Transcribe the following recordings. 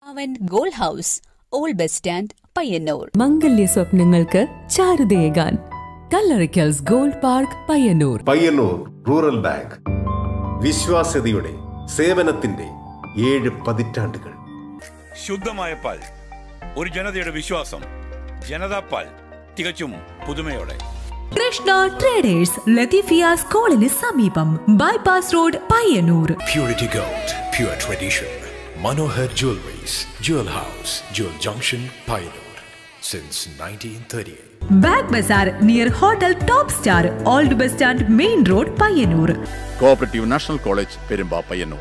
അവൻ gold house old bus stand Payyanur മംഗല്യ സ്വപ്നങ്ങൾക്ക് ചാരുതയേകാൻ Kallarikkals gold park Payyanur Payyanur rural bank വിശ്വാസ്യതയുടെ സേവനത്തിന്റെ ഏഴ് പതിറ്റാണ്ടുകൾ ശുദ്ധമായ പാൽ ഒരു ജനതയുടെ വിശ്വാസം ജനതാ പാൽ തികച്ചും പുതുമയോടെ കൃഷ്ണ ട്രേഡേഴ്സ് ലത്തീഫിയ സ്കൂളിന് സമീപം bypass road Payyanur Purity Gold, pure tradition. Manohar Jewelries, Jewel House, Jewel Junction, Pioneer. Since 1938. Bag bazaar near hotel top star old bus stand main road Payyanur cooperative national college Perumba Payyanur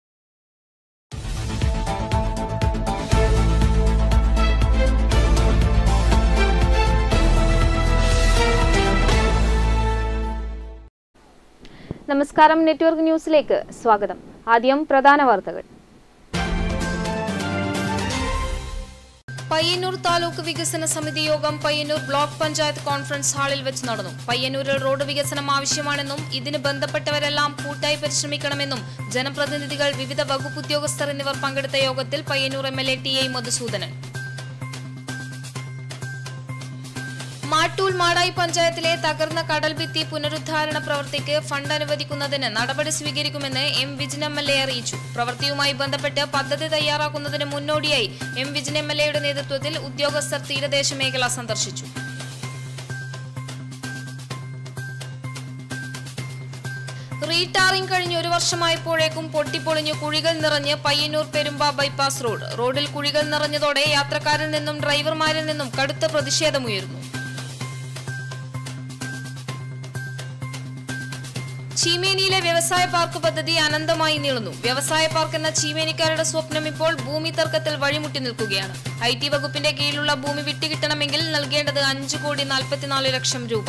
നമസ്കാരം നെറ്റ്വർക്ക് ന്യൂസിലേക്ക് സ്വാഗതം ആദ്യം പ്രധാന വാർത്തകൾ പയ്യന്നൂർ താലൂക്ക് വികസന സമിതി യോഗം പയ്യന്നൂർ ബ്ലോക്ക് പഞ്ചായത്ത് കോൺഫറൻസ് ഹാളിൽ വെച്ച് നടന്നു പയ്യന്നൂരിൽ റോഡ് വികസനം ആവശ്യമാണെന്നും ഇതിന് ബന്ധപ്പെട്ടവരെല്ലാം കൂട്ടായി പരിശ്രമിക്കണമെന്നും ജനപ്രതിനിധികൾ വിവിധ വകുപ്പ് ഉദ്യോഗസ്ഥർ എന്നിവർ പങ്കെടുത്ത യോഗത്തിൽ Payyanur M L A T I Madhusoodanan Mattool Madayi പഞ്ചായത്തിലെ തകർന്ന കടൽഭിത്തി പുനരുദ്ധാരണ പ്രവൃത്തിക്ക് ഫണ്ട് അനുവദിക്കുന്നതിന് നടപടി സ്വീകരിക്കുമെന്ന് M Vijin M L A അറിയിച്ചു പ്രവൃത്തിയുമായി ബന്ധപ്പെട്ട് പദ്ധതി തയ്യാറാക്കുന്നതിന് മുന്നോടിയായി എം വിജിൻ എം എൽ എയുടെ നേതൃത്വത്തിൽ ഉദ്യോഗസ്ഥർ തീരദേശ മേഖല സന്ദർശിച്ചു റീടാറിംഗ് കഴിഞ്ഞ് ഒരു വർഷമായപ്പോഴേക്കും പൊട്ടിപ്പൊളിഞ്ഞ് കുഴികൾ നിറഞ്ഞ് പയ്യന്നൂർ പെരുമ്പ ബൈപ്പാസ് റോഡ് റോഡിൽ കുഴികൾ നിറഞ്ഞതോടെ യാത്രക്കാരിൽ നിന്നും ഡ്രൈവർമാരിൽ നിന്നും കടുത്ത പ്രതിഷേധമുയർന്നു ചീമേനിയിലെ വ്യവസായ പാർക്ക് പദ്ധതി അനന്തമായി നീളുന്നു വ്യവസായ പാർക്ക് എന്ന ചീമേനിക്കാരുടെ സ്വപ്നം ഇപ്പോൾ ഭൂമി തർക്കത്തിൽ വഴിമുട്ടി നിൽക്കുകയാണ് ഐ ടി വകുപ്പിന്റെ കീഴിലുള്ള ഭൂമി വിട്ടുകിട്ടണമെങ്കിൽ നൽകേണ്ടത് അഞ്ചു കോടി നാൽപ്പത്തിനാല് ലക്ഷം രൂപ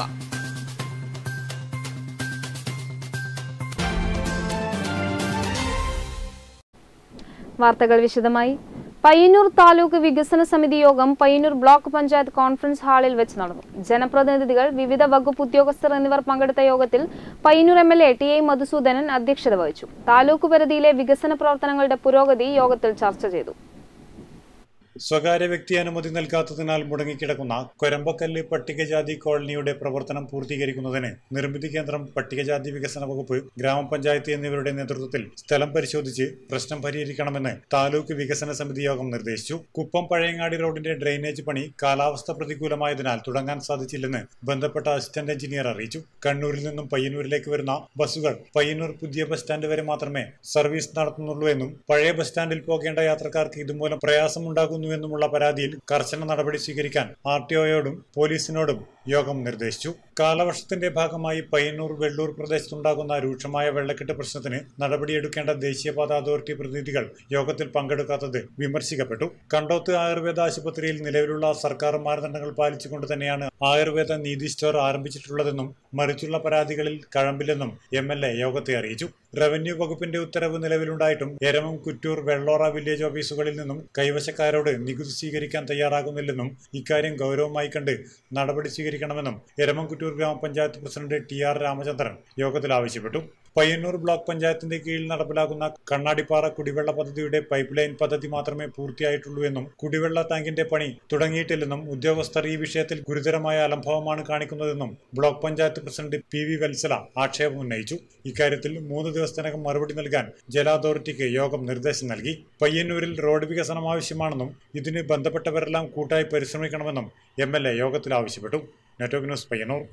വാർത്തകൾ വിശദമായി പയ്യന്നൂർ താലൂക്ക് വികസന സമിതി യോഗം പയ്യന്നൂർ ബ്ലോക്ക് പഞ്ചായത്ത് കോൺഫറൻസ് ഹാളിൽ വെച്ച് നടന്നു ജനപ്രതിനിധികൾ വിവിധ വകുപ്പ് ഉദ്യോഗസ്ഥർ എന്നിവർ പങ്കെടുത്ത യോഗത്തിൽ Payyanur M L A T I Madhusoodanan അധ്യക്ഷത വഹിച്ചു താലൂക്ക് പരിധിയിലെ വികസന പ്രവർത്തനങ്ങളുടെ പുരോഗതി യോഗത്തിൽ ചർച്ച ചെയ്തു സ്വകാര്യ വ്യക്തി അനുമതി നൽകാത്തതിനാൽ മുടങ്ങിക്കിടക്കുന്ന കൊരമ്പക്കല്ല് പട്ടികജാതി കോളനിയുടെ പ്രവർത്തനം പൂർത്തീകരിക്കുന്നതിന് നിർമ്മിതി കേന്ദ്രം പട്ടികജാതി വികസന വകുപ്പ് ഗ്രാമപഞ്ചായത്ത് എന്നിവരുടെ നേതൃത്വത്തിൽ സ്ഥലം പരിശോധിച്ച് പ്രശ്നം പരിഹരിക്കണമെന്ന് താലൂക്ക് വികസന സമിതി യോഗം നിർദ്ദേശിച്ചു കുപ്പം പഴയങ്ങാടി റോഡിന്റെ ഡ്രെയിനേജ് പണി കാലാവസ്ഥ പ്രതികൂലമായതിനാൽ തുടങ്ങാൻ സാധിച്ചില്ലെന്ന് ബന്ധപ്പെട്ട അസിസ്റ്റന്റ് എഞ്ചിനീയർ അറിയിച്ചു കണ്ണൂരിൽ നിന്നും പയ്യന്നൂരിലേക്ക് വരുന്ന ബസ്സുകൾ പയ്യന്നൂർ പുതിയ ബസ് സ്റ്റാൻഡ് വരെ മാത്രമേ സർവീസ് നടത്തുന്നുള്ളൂ എന്നും പഴയ ബസ് സ്റ്റാൻഡിൽ പോകേണ്ട യാത്രക്കാർക്ക് ഇതുമൂലം പ്രയാസമുണ്ടാകുന്നുവെന്നുമുള്ള പരാതിയിൽ കർശന നടപടി സ്വീകരിക്കാൻ ആർ ടി ഒയോടും പോലീസിനോടും യോഗം നിർദ്ദേശിച്ചു കാലവർഷത്തിന്റെ ഭാഗമായി പയ്യന്നൂർ വെള്ളൂർ പ്രദേശത്തുണ്ടാകുന്ന രൂക്ഷമായ വെള്ളക്കെട്ട് പ്രശ്നത്തിന് നടപടിയെടുക്കേണ്ട ദേശീയപാത അതോറിറ്റി പ്രതിനിധികൾ യോഗത്തിൽ പങ്കെടുക്കാത്തത് വിമർശിക്കപ്പെട്ടു കണ്ടോത്ത് ആയുർവേദ ആശുപത്രിയിൽ നിലവിലുള്ള സർക്കാർ മാനദണ്ഡങ്ങൾ പാലിച്ചുകൊണ്ട് തന്നെയാണ് ആയുർവേദ നീതി സ്റ്റോർ ആരംഭിച്ചിട്ടുള്ളതെന്നും മറിച്ചുള്ള പരാതികളിൽ കഴമ്പില്ലെന്നും എം എൽ എ യോഗത്തെ അറിയിച്ചു റവന്യൂ വകുപ്പിന്റെ ഉത്തരവ് നിലവിലുണ്ടായിട്ടും എരമം കുറ്റൂർ വെള്ളോറ വില്ലേജ് ഓഫീസുകളിൽ നിന്നും കൈവശക്കാരോട് നികുതി സ്വീകരിക്കാൻ തയ്യാറാകുന്നില്ലെന്നും ഇക്കാര്യം ഗൗരവമായി കണ്ട് നടപടി സ്വീകരിക്കണമെന്നും എരമം കുറ്റൂർ ഗ്രാമപഞ്ചായത്ത് പ്രസിഡന്റ് ടി ആർ രാമചന്ദ്രൻ യോഗത്തിൽ ആവശ്യപ്പെട്ടു പയ്യന്നൂർ ബ്ലോക്ക് പഞ്ചായത്തിന്റെ കീഴിൽ നടപ്പിലാക്കുന്ന കണ്ണാടിപ്പാറ കുടിവെള്ള പദ്ധതിയുടെ പൈപ്പ് ലൈൻ പദ്ധതി മാത്രമേ പൂർത്തിയായിട്ടുള്ളൂ എന്നും കുടിവെള്ള ടാങ്കിന്റെ പണി തുടങ്ങിയിട്ടില്ലെന്നും ഉദ്യോഗസ്ഥർ ഈ വിഷയത്തിൽ ഗുരുതരമായ അലംഭാവമാണ് കാണിക്കുന്നതെന്നും block panchayat president P V Vatsala ആക്ഷേപം ഉന്നയിച്ചു ഇക്കാര്യത്തിൽ മൂന്ന് ദിവസത്തിനകം മറുപടി നൽകാൻ ജല അതോറിറ്റിക്ക് യോഗം നിർദ്ദേശം നൽകി പയ്യന്നൂരിൽ റോഡ് വികസനം ആവശ്യമാണെന്നും ഇതിന് ബന്ധപ്പെട്ടവരെല്ലാം കൂട്ടായി പരിശ്രമിക്കണമെന്നും എം എൽ എ യോഗത്തിൽ ആവശ്യപ്പെട്ടു നെറ്റ്വർക്ക് ന്യൂസ് പയ്യന്നൂർ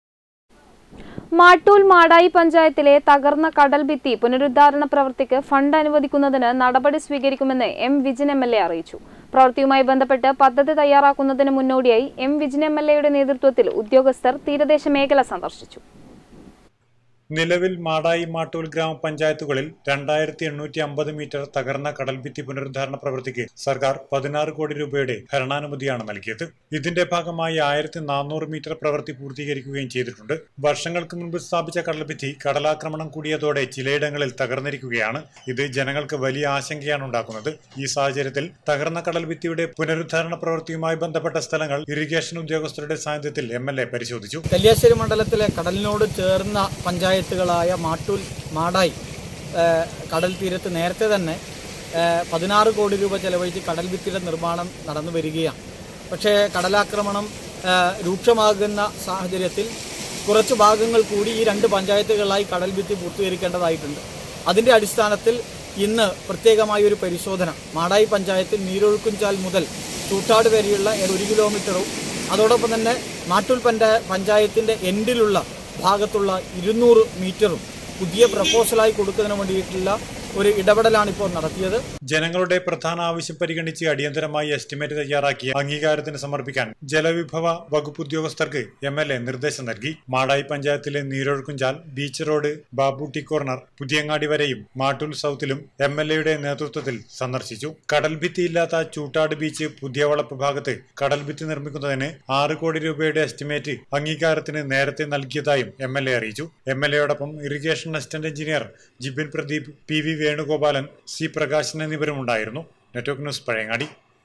മാട്ടൂൽ മാടായി പഞ്ചായത്തിലെ തകർന്ന കടൽഭിത്തി പുനരുദ്ധാരണ പ്രവൃത്തിക്ക് ഫണ്ട് അനുവദിക്കുന്നതിന് നടപടി സ്വീകരിക്കുമെന്ന് M Vijin M L A അറിയിച്ചു പ്രവൃത്തിയുമായി ബന്ധപ്പെട്ട് പദ്ധതി തയ്യാറാക്കുന്നതിന് മുന്നോടിയായി എം വിജിൻ എം എൽ എയുടെ നേതൃത്വത്തിൽ ഉദ്യോഗസ്ഥർ തീരദേശ മേഖല സന്ദർശിച്ചു നിലവിൽ മാടായി മാട്ടൂൽ ഗ്രാമപഞ്ചായത്തുകളിൽ രണ്ടായിരത്തി എണ്ണൂറ്റി അമ്പത് മീറ്റർ തകർന്ന കടൽഭിത്തി പുനരുദ്ധാരണ പ്രവൃത്തിക്ക് സർക്കാർ പതിനാറ് കോടി രൂപയുടെ ഭരണാനുമതിയാണ് നൽകിയത് ഇതിന്റെ ഭാഗമായി ആയിരത്തി നാനൂറ് മീറ്റർ പ്രവൃത്തി പൂർത്തീകരിക്കുകയും ചെയ്തിട്ടുണ്ട് വർഷങ്ങൾക്ക് മുൻപ് സ്ഥാപിച്ച കടൽഭിത്തി കടലാക്രമണം കൂടിയതോടെ ചിലയിടങ്ങളിൽ തകർന്നിരിക്കുകയാണ് ഇത് ജനങ്ങൾക്ക് വലിയ ആശങ്കയാണ് ഉണ്ടാക്കുന്നത് ഈ സാഹചര്യത്തിൽ തകർന്ന കടൽഭിത്തിയുടെ പുനരുദ്ധാരണ പ്രവൃത്തിയുമായി ബന്ധപ്പെട്ട സ്ഥലങ്ങൾ ഇറിഗേഷൻ ഉദ്യോഗസ്ഥരുടെ സാന്നിധ്യത്തിൽ എം എൽ എ പരിശോധിച്ചു കല്യാശ്ശേരി മണ്ഡലത്തിലെ കടലിനോട് ചേർന്ന പഞ്ചായത്തുകളായ മാട്ടൂൽ മാടായി ഏഹ്, കടൽ തീരത്ത് നേരത്തെ തന്നെ ഏഹ്, പതിനാറ് കോടി രൂപ ചെലവഴിച്ച് കടൽ ഭിത്തിയുടെ നിർമ്മാണം നടന്നു വരികയാണ് പക്ഷേ കടലാക്രമണം ഏഹ്, രൂക്ഷമാകുന്ന സാഹചര്യത്തിൽ കുറച്ച് ഭാഗങ്ങൾ കൂടി ഈ രണ്ട് പഞ്ചായത്തുകളിലായി കടൽ ഭിത്തി പൂർത്തീകരിക്കേണ്ടതായിട്ടുണ്ട് അതിന്റെ അടിസ്ഥാനത്തിൽ ഇന്ന് പ്രത്യേകമായ ഒരു പരിശോധന മാടായി പഞ്ചായത്തിൽ നീരൊഴുക്കുംചാൽ മുതൽ ചൂട്ടാട് വരെയുള്ള ഒരു കിലോമീറ്ററും അതോടൊപ്പം തന്നെ മാട്ടൂൽ പഞ്ചായ പഞ്ചായത്തിന്റെ എൻഡിലുള്ള ഭാഗത്തുള്ള ഇരുന്നൂറ് മീറ്ററും പുതിയ പ്രപ്പോസലായി കൊടുക്കുന്നതിന് വേണ്ടിയിട്ടുള്ള ഒരു ഇടപെടലാണ് ഇപ്പോൾ നടത്തിയത് ജനങ്ങളുടെ പ്രധാന ആവശ്യം പരിഗണിച്ച് അടിയന്തരമായി എസ്റ്റിമേറ്റ് തയ്യാറാക്കി അംഗീകാരത്തിന് സമർപ്പിക്കാൻ ജലവിഭവ വകുപ്പ് ഉദ്യോഗസ്ഥർക്ക് എം എൽ എ നിർദ്ദേശം നൽകി മാടായി പഞ്ചായത്തിലെ Neerozhukkumchal beach road Babootty corner Puthiyangadi വരെയും മാട്ടൂൽ സൗത്തിലും എം എൽ എയുടെ നേതൃത്വത്തിൽ സന്ദർശിച്ചു കടൽ ഭിത്തിയില്ലാത്ത ചൂട്ടാട് ബീച്ച് പുതിയ വളപ്പ് ഭാഗത്ത് കടൽ ഭിത്തി നിർമ്മിക്കുന്നതിന് ആറ് കോടി രൂപയുടെ എസ്റ്റിമേറ്റ് അംഗീകാരത്തിന് നേരത്തെ നൽകിയതായും എം എൽ എ അറിയിച്ചു എം എൽ എയോടൊപ്പം irrigation assistant engineer Jibin Pradeep P V Venugopalan C Prakashan എന്നിവരും ഉണ്ടായിരുന്നു നെറ്റ്വർക്ക് ന്യൂസ് പഴയങ്ങാടി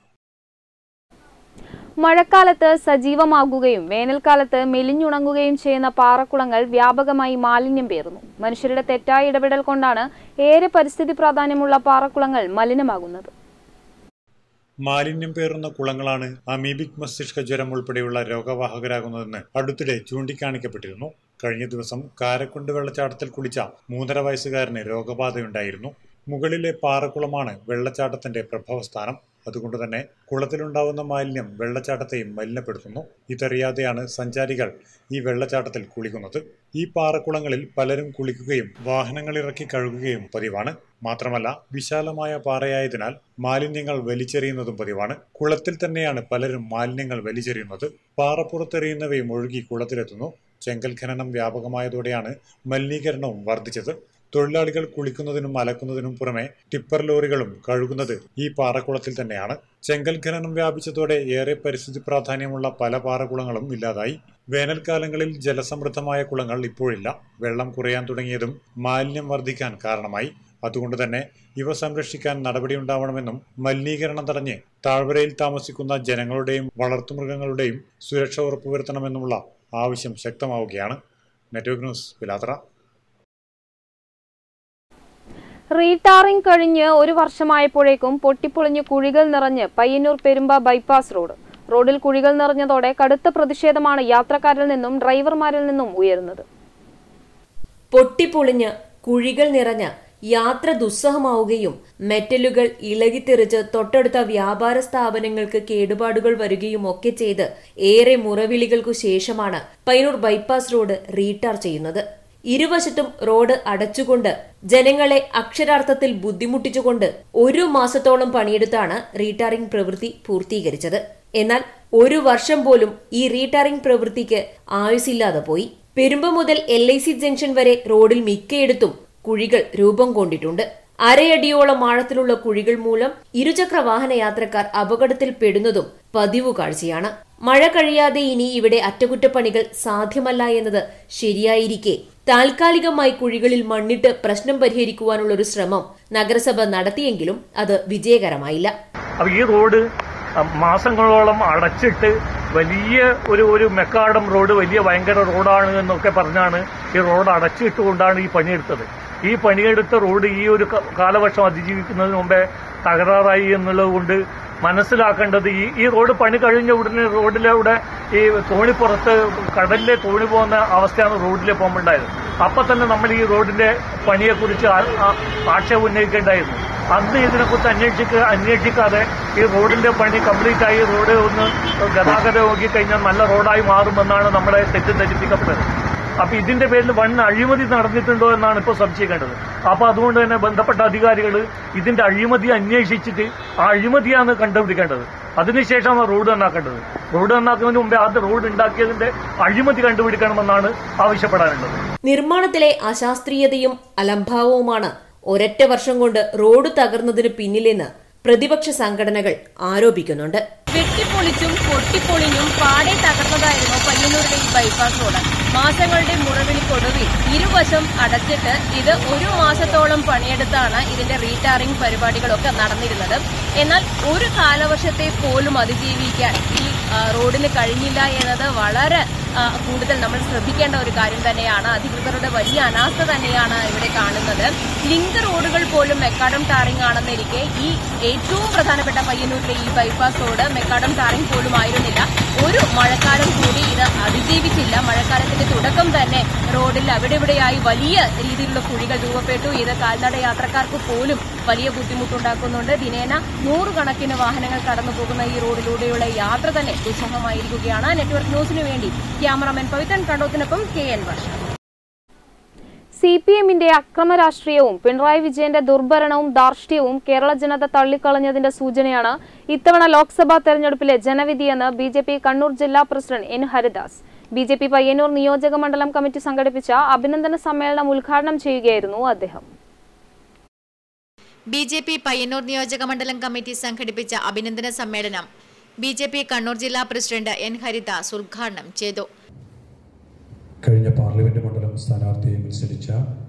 മഴക്കാലത്ത് സജീവമാകുകയും വേനൽക്കാലത്ത് മെലിഞ്ഞുണങ്ങുകയും ചെയ്യുന്ന പാറക്കുളങ്ങൾ വ്യാപകമായി മാലിന്യം പേറുന്നു മനുഷ്യരുടെ തെറ്റായ ഇടപെടൽ കൊണ്ടാണ് ഏറെ പരിസ്ഥിതി പ്രാധാന്യമുള്ള പാറക്കുളങ്ങൾ മലിനമാകുന്നത് മാലിന്യം പേറുന്ന കുളങ്ങളാണ് അമീബിക് മസ്തിഷ്ക ജ്വരം ഉൾപ്പെടെയുള്ള രോഗവാഹകരാകുന്നതെന്ന് അടുത്തിടെ ചൂണ്ടിക്കാണിക്കപ്പെട്ടിരുന്നു കഴിഞ്ഞ ദിവസം കാരക്കുണ്ട് വെള്ളച്ചാട്ടത്തിൽ കുളിച്ച മൂന്നര വയസ്സുകാരന് രോഗബാധയുണ്ടായിരുന്നു മുകളിലെ പാറക്കുളമാണ് വെള്ളച്ചാട്ടത്തിന്റെ പ്രഭവസ്ഥാനം അതുകൊണ്ട് തന്നെ കുളത്തിലുണ്ടാവുന്ന മാലിന്യം വെള്ളച്ചാട്ടത്തെയും മലിനപ്പെടുത്തുന്നു ഇതറിയാതെയാണ് സഞ്ചാരികൾ ഈ വെള്ളച്ചാട്ടത്തിൽ കുളിക്കുന്നത് ഈ പാറക്കുളങ്ങളിൽ പലരും കുളിക്കുകയും വാഹനങ്ങൾ ഇറക്കി കഴുകുകയും പതിവാണ് മാത്രമല്ല വിശാലമായ പാറയായതിനാൽ മാലിന്യങ്ങൾ വലിച്ചെറിയുന്നതും പതിവാണ് കുളത്തിൽ തന്നെയാണ് പലരും മാലിന്യങ്ങൾ വലിച്ചെറിയുന്നത് പാറ പുറത്തെറിയുന്നവയും ഒഴുകി കുളത്തിലെത്തുന്നു ചെങ്കൽ ഖനനം വ്യാപകമായതോടെയാണ് മലിനീകരണവും വർദ്ധിച്ചത് തൊഴിലാളികൾ കുളിക്കുന്നതിനും അലക്കുന്നതിനും പുറമെ ടിപ്പർ ലോറികളും കഴുകുന്നത് ഈ പാറക്കുളത്തിൽ തന്നെയാണ് ചെങ്കൽ ഖനനം വ്യാപിച്ചതോടെ ഏറെ പരിസ്ഥിതി പ്രാധാന്യമുള്ള പല പാറക്കുളങ്ങളും ഇല്ലാതായി വേനൽക്കാലങ്ങളിൽ ജലസമൃദ്ധമായ കുളങ്ങൾ ഇപ്പോഴില്ല വെള്ളം കുറയാൻ തുടങ്ങിയതും മാലിന്യം വർദ്ധിക്കാൻ കാരണമായി അതുകൊണ്ട് തന്നെ ഇവ സംരക്ഷിക്കാൻ നടപടിയുണ്ടാവണമെന്നും മലിനീകരണം തടഞ്ഞ് താഴ്വരയിൽ താമസിക്കുന്ന ജനങ്ങളുടെയും വളർത്തുമൃഗങ്ങളുടെയും സുരക്ഷ ഉറപ്പുവരുത്തണമെന്നുമുള്ള ആവശ്യം ശക്തമാവുകയാണ് നെറ്റ്വർക്ക് ന്യൂസ് പിലാത്ര റീടാറിംഗ് കഴിഞ്ഞ് ഒരു വർഷമായപ്പോഴേക്കും പൊട്ടിപ്പൊളിഞ്ഞ് കുഴികൾ നിറഞ്ഞ് പയ്യന്നൂർ പെരുമ്പ ബൈപ്പാസ് റോഡ് റോഡിൽ കുഴികൾ നിറഞ്ഞതോടെ കടുത്ത പ്രതിഷേധമാണ് യാത്രക്കാരിൽ നിന്നും ഡ്രൈവർമാരിൽ നിന്നും ഉയരുന്നത് പൊട്ടിപ്പൊളിഞ്ഞ് കുഴികൾ നിറഞ്ഞ് യാത്ര ദുസ്സഹമാവുകയും മെറ്റലുകൾ ഇളകിത്തെറിച്ച് തൊട്ടടുത്ത വ്യാപാര സ്ഥാപനങ്ങൾക്ക് കേടുപാടുകൾ വരികയും ഒക്കെ ചെയ്ത് ഏറെ മുറവിളികൾക്കു ശേഷമാണ് പൈനൂർ ബൈപ്പാസ് റോഡ് റീടാർ ചെയ്യുന്നത് ഇരുവശത്തും റോഡ് അടച്ചുകൊണ്ട് ജനങ്ങളെ അക്ഷരാർത്ഥത്തിൽ ബുദ്ധിമുട്ടിച്ചുകൊണ്ട് ഒരു മാസത്തോളം പണിയെടുത്താണ് റീടാറിംഗ് പ്രവൃത്തി പൂർത്തീകരിച്ചത് എന്നാൽ ഒരു വർഷം പോലും ഈ റീടാറിംഗ് പ്രവൃത്തിക്ക് ആയുസില്ലാതെ പോയി പെരുമ്പ മുതൽ എൽ ഐ സി ജംഗ്ഷൻ വരെ റോഡിൽ മിക്കയിടത്തും കുഴികൾ രൂപം കൊണ്ടിട്ടുണ്ട് അരയടിയോളം ആഴത്തിലുള്ള കുഴികൾ മൂലം ഇരുചക്ര വാഹന യാത്രക്കാർ അപകടത്തിൽ പെടുന്നതും പതിവു കാഴ്ചയാണ് മഴ കഴിയാതെ ഇനി ഇവിടെ അറ്റകുറ്റപ്പണികൾ സാധ്യമല്ല എന്നത് ശരിയായിരിക്കെ താൽക്കാലികമായി കുഴികളിൽ മണ്ണിട്ട് പ്രശ്നം പരിഹരിക്കുവാനുള്ള ഒരു ശ്രമം നഗരസഭ നടത്തിയെങ്കിലും അത് വിജയകരമായില്ല അപ്പൊ ഈ റോഡ് മാസങ്ങളോളം അടച്ചിട്ട് വലിയ ഒരു ഒരു മെക്കാടം റോഡ് വലിയ ഭയങ്കര റോഡാണ് എന്നൊക്കെ പറഞ്ഞാണ് ഈ റോഡ് അടച്ചിട്ടുകൊണ്ടാണ് ഈ പണിയെടുത്തത് ഈ പണിയെടുത്ത റോഡ് ഈ ഒരു ക- കാലവർഷം അതിജീവിക്കുന്നതിന് മുമ്പേ തകരാറായി എന്നുള്ളത് കൊണ്ട് മനസ്സിലാക്കേണ്ടത് ഈ ഈ റോഡ് പണി കഴിഞ്ഞ ഉടനെ റോഡിലൂടെ ഈ തോണിപ്പുറത്ത് കടലിലെ തോണി പോകുന്ന അവസ്ഥയാണ് റോഡിൽ പോകുമ്പോണ്ടായത് അപ്പൊ തന്നെ നമ്മൾ ഈ റോഡിന്റെ പണിയെക്കുറിച്ച് ആ- ആ- ആക്ഷേപം ഉന്നയിക്കേണ്ടായിരുന്നു അന്ന് ഇതിനെക്കുറിച്ച് അന്വേഷിക്ക അന്വേഷിക്കാതെ ഈ റോഡിന്റെ പണി കംപ്ലീറ്റ് ആയി റോഡ് ഒന്ന് ഗതാഗതം നോക്കി കഴിഞ്ഞാൽ നല്ല റോഡായി മാറുമെന്നാണ് നമ്മളെ തെറ്റിദ്ധരിപ്പിക്കപ്പെട്ടത് അപ്പൊ ഇതിന്റെ പേരിൽ വൻ അഴിമതി നടന്നിട്ടുണ്ടോ എന്നാണ് ഇപ്പോൾ സംശയിക്കേണ്ടത് അപ്പൊ അതുകൊണ്ട് തന്നെ ബന്ധപ്പെട്ട അധികാരികൾ ഇതിന്റെ അഴിമതി അന്വേഷിച്ചിട്ട് ആ അഴിമതിയാണ് കണ്ടുപിടിക്കേണ്ടത് അതിനുശേഷമാണ് റോഡ് നന്നാക്കേണ്ടത് റോഡ് നന്നാക്കുന്നതിന് മുമ്പേ ആദ്യം റോഡ് ഉണ്ടാക്കിയതിന്റെ അഴിമതി കണ്ടുപിടിക്കണമെന്നാണ് ആവശ്യപ്പെടാനുള്ളത് നിർമ്മാണത്തിലെ അശാസ്ത്രീയതയും അലംഭാവവുമാണ് ഒരൊറ്റ വർഷം കൊണ്ട് റോഡ് തകർന്നതിന് പിന്നിലെന്ന് പ്രതിപക്ഷ സംഘടനകൾ ആരോപിക്കുന്നുണ്ട് വെട്ടിപ്പൊളിച്ചും പൊട്ടിപ്പൊളിഞ്ഞും പാടെ തകർന്നതായിരുന്നു പയ്യന്നൂരിലെ ഈ ബൈപ്പാസ് റോഡ് മാസങ്ങളുടെ മുറവിളിക്കൊടുവിൽ ഇരുവശം അടച്ചിട്ട് ഇത് ഒരു മാസത്തോളം പണിയെടുത്താണ് ഇതിന്റെ റീടാറിംഗ് പരിപാടികളൊക്കെ നടന്നിരുന്നത് എന്നാൽ ഒരു കാലവർഷത്തെ പോലും അതിജീവിക്കാൻ ഈ ആ, റോഡിന് കഴിഞ്ഞില്ല എന്നത് വളരെ ആ, കൂടുതൽ നമ്മൾ ശ്രദ്ധിക്കേണ്ട ഒരു കാര്യം തന്നെയാണ് അധികൃതരുടെ വലിയ അനാസ്ഥ തന്നെയാണ് ഇവിടെ കാണുന്നത് ലിങ്ക് റോഡുകൾ പോലും മെക്കാഡം ടാറിംഗ് ആണെന്നിരിക്കെ ഈ ഏറ്റവും പ്രധാനപ്പെട്ട പയ്യന്നൂരിലെ ഈ ബൈപ്പാസ് റോഡ് മെക്കാഡം ടാറിംഗ് പോലും ആയിരുന്നില്ല ഒരു മഴക്കാലം കൂടി ഇത് അതിജീവിച്ചില്ല മഴക്കാലത്തിന്റെ തുടക്കം തന്നെ റോഡിൽ അവിടെ ഇവിടെയായി വലിയ രീതിയിലുള്ള കുഴികൾ രൂപപ്പെട്ടു ഇത് കാൽനട യാത്രക്കാർക്ക് പോലും വലിയ ബുദ്ധിമുട്ടുണ്ടാക്കുന്നുണ്ട് ദിനേന നൂറുകണക്കിന് വാഹനങ്ങൾ കടന്നു പോകുന്ന ഈ റോഡിലൂടെയുള്ള യാത്ര തന്നെ ദുസ്സഹമായിരിക്കുകയാണ് നെറ്റ്വർക്ക് ന്യൂസിനു വേണ്ടി ക്യാമറാമാൻ പവിത്രൻ കണ്ടോത്തിനൊപ്പം K N Varsha C P എമ്മിന്റെ അക്രമ രാഷ്ട്രീയവും പിണറായി വിജയന്റെ ദുർഭരണവും ധാർഷ്ട്യവും കേരള ജനത തള്ളിക്കളഞ്ഞതിന്റെ സൂചനയാണ് ഇത്തവണ ലോക്സഭാ തെരഞ്ഞെടുപ്പിലെ ജനവിധിയെന്ന് ബി ജെ പി കണ്ണൂർ ജില്ലാ president N Haridas B J P Payyanur നിയോജക മണ്ഡലം കമ്മിറ്റി സംഘടിപ്പിച്ച അഭിനന്ദന സമ്മേളനം ഉദ്ഘാടനം ചെയ്യുകയായിരുന്നു അദ്ദേഹം ബി ജെ പി പയ്യന്നൂർ നിയോജക മണ്ഡലം കമ്മിറ്റി സംഘടിപ്പിച്ച അഭിനന്ദന സമ്മേളനം ബി ജെ പി കണ്ണൂർ ജില്ലാ പ്രസിഡന്റ് എൻ ഹരിദാസ് ഉദ്ഘാടനം ചെയ്തു കഴിഞ്ഞ പാർലമെന്റ് മണ്ഡലം സ്ഥാനാർത്ഥിയെ മത്സരിച്ച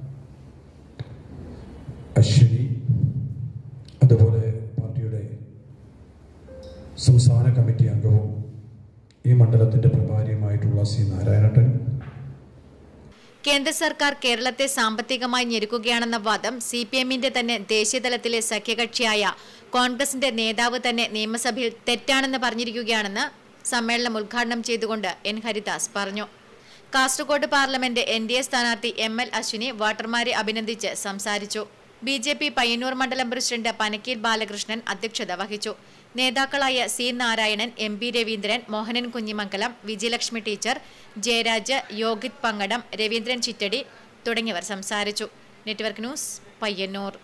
അശ്വിനി അതുപോലെ പാർട്ടിയുടെ സംസ്ഥാന കമ്മിറ്റി അംഗവും ഈ മണ്ഡലത്തിന്റെ പ്രഭാരിയുമായിട്ടുള്ള സി നാരായണട്ടൻ കേന്ദ്ര സർക്കാർ കേരളത്തെ സാമ്പത്തികമായി ഞെരുക്കുകയാണെന്ന വാദം സി പി എമ്മിന്റെ തന്നെ ദേശീയതലത്തിലെ സഖ്യകക്ഷിയായ കോൺഗ്രസിന്റെ നേതാവ് തന്നെ നിയമസഭയിൽ തെറ്റാണെന്ന് പറഞ്ഞിരിക്കുകയാണെന്ന് സമ്മേളനം ഉദ്ഘാടനം ചെയ്തുകൊണ്ട് എൻ ഹരിദാസ് പറഞ്ഞു Kasaragod parliament N D A സ്ഥാനാർത്ഥി എം എൽ അശ്വിനി വോട്ടർമാരെ അഭിനന്ദിച്ച് സംസാരിച്ചു ബി ജെ പി പയ്യന്നൂർ മണ്ഡലം പ്രസിഡന്റ് പനക്കീൽ ബാലകൃഷ്ണൻ അധ്യക്ഷത വഹിച്ചു നേതാക്കളായ C Narayanan M P Raveendran Mohanan Kunhimangalam Vijayalakshmi teacher Jayaraj Yogith Pankadam Raveendran Chittadi തുടങ്ങിയവർ സംസാരിച്ചു നെറ്റ്വർക്ക് ന്യൂസ് പയ്യന്നൂർ